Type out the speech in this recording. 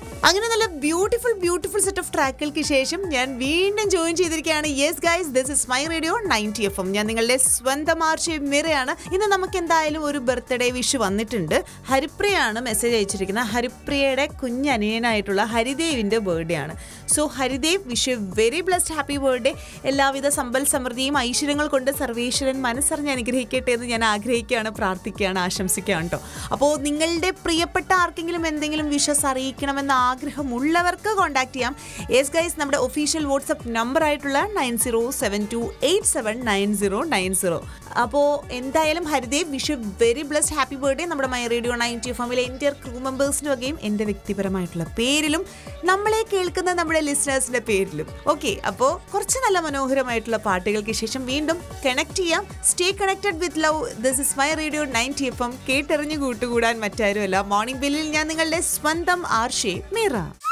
അങ്ങനെ നല്ല beautiful beautiful set of ട്രാക്കുകൾക്ക് ശേഷം ഞാൻ വീണ്ടും ജോയിൻ ചെയ്തിരിക്കുകയാണ് yes guys this is my radio ninety F M ഞാൻ നിങ്ങളുടെ സ്വന്തം ആർഷി മിറയാണ് ഇന്ന് നമുക്ക് എന്തായാലും ഒരു ബർത്ത്ഡേ വിഷ് വന്നിട്ടുണ്ട് ഹരിപ്രിയാണ് മെസ്സേജ് അയച്ചിരിക്കുന്നത് ഹരിപ്രിയയുടെ കുഞ്ഞനിയനായിട്ടുള്ള ഹരിദേവിൻ്റെ ബർത്ത്ഡേ ആണ് so Haridev wish very blessed happy birthday എല്ലാവിധ സമ്പൽ സമൃദ്ധിയും ഐശ്വര്യങ്ങൾ കൊണ്ട് സർവേശ്വരൻ മനസ്സറിഞ്ഞ് അനുഗ്രഹിക്കട്ടെ എന്ന് ഞാൻ ആഗ്രഹിക്കുകയാണ് പ്രാർത്ഥിക്കുകയാണ് ആശംസിക്കുകയാണ് കേട്ടോ അപ്പോൾ നിങ്ങളുടെ പ്രിയപ്പെട്ട ആർക്കെങ്കിലും എന്തെങ്കിലും വിഷസ് അറിയിക്കണമെന്ന ആഗ്രഹമുള്ളവർക്ക് കോൺടാക്ട് ചെയ്യാം യെസ് ഗൈസ് നമ്മുടെ ഒഫീഷ്യൽ വാട്സപ്പ് നമ്പർ ആയിട്ടുള്ള nine zero seven two eight seven nine zero nine zero അപ്പോൾ എന്തായാലും Haridev wish very blessed happy birthday നമ്മുടെ മൈ റേഡിയോ നയൻറ്റി എഫ് എമ്മിലെ എൻ്റെ ക്രൂ മെമ്പേഴ്സിൻ്റെ വകയും എൻ്റെ വ്യക്തിപരമായിട്ടുള്ള പേരിലും നമ്മളെ കേൾക്കുന്ന നമ്മുടെ ലിസണേഴ്സിൻ്റെ പേരിലും ഓക്കെ അപ്പോൾ കുറച്ച് നല്ല മനോഹരമായിട്ടുള്ള പാട്ടുകൾക്ക് ശേഷം വീണ്ടും കണക്ട് ചെയ്യാം stay connected with love this is my radio ninety F M കേട്ടെറിഞ്ഞ് കൂട്ടുകൂടാൻ മറ്റാരുമല്ല മോർണിംഗ് ബില്ലിൽ ഞാൻ നിങ്ങളുടെ സ്വന്തം ആർഷേ മീറ